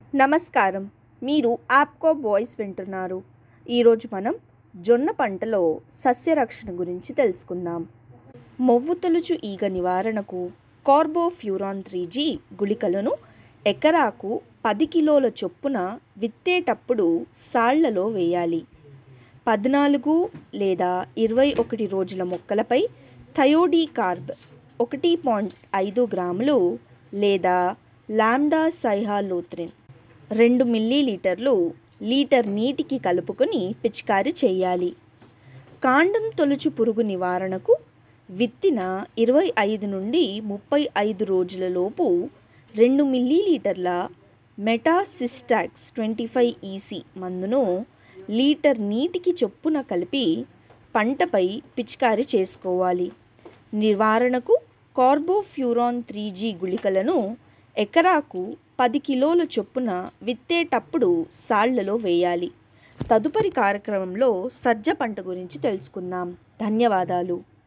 నమస్కారం మీరు యాప్కో వాయిస్ వింటున్నారు ఈరోజు మనం జొన్న పంటలో సస్యరక్షణ గురించి తెలుసుకుందాం మొవ్వు తొలుచు ఈగ నివారణకు కార్బోఫ్యూరాన్ త్రీ జీ గుళికలను ఎకరాకు పది కిలోల చొప్పున విత్తేటప్పుడు సాళ్లలో వేయాలి పద్నాలుగు లేదా ఇరవై ఒకటి రోజుల మొక్కలపై థయోడీ కార్బ్ ఒకటి పాయింట్ ఐదు గ్రాములు లేదా లామ్డా సైహాలోత్రిన్ రెండు మిల్లీలీటర్లు లీటర్ నీటికి కలుపుకొని పిచికారీ చేయాలి కాండం తొలుచు పురుగు నివారణకు విత్తిన ఇరవై ఐదు నుండి ముప్పై ఐదు రోజుల లోపు రెండు మిల్లీలీటర్ల మెటాసిస్టాక్స్ ట్వంటీ ఫైవ్ ఈసీ మందును లీటర్ నీటికి చొప్పున కలిపి పంటపై పిచికారీ చేసుకోవాలి నివారణకు కార్బోఫ్యూరాన్ త్రీ జీ గుళికలను ఎకరాకు పది కిలోల చొప్పున విత్తేటప్పుడు సాళ్లలో వేయాలి తదుపరి కార్యక్రమంలో సజ్జ పంట గురించి తెలుసుకుందాం ధన్యవాదాలు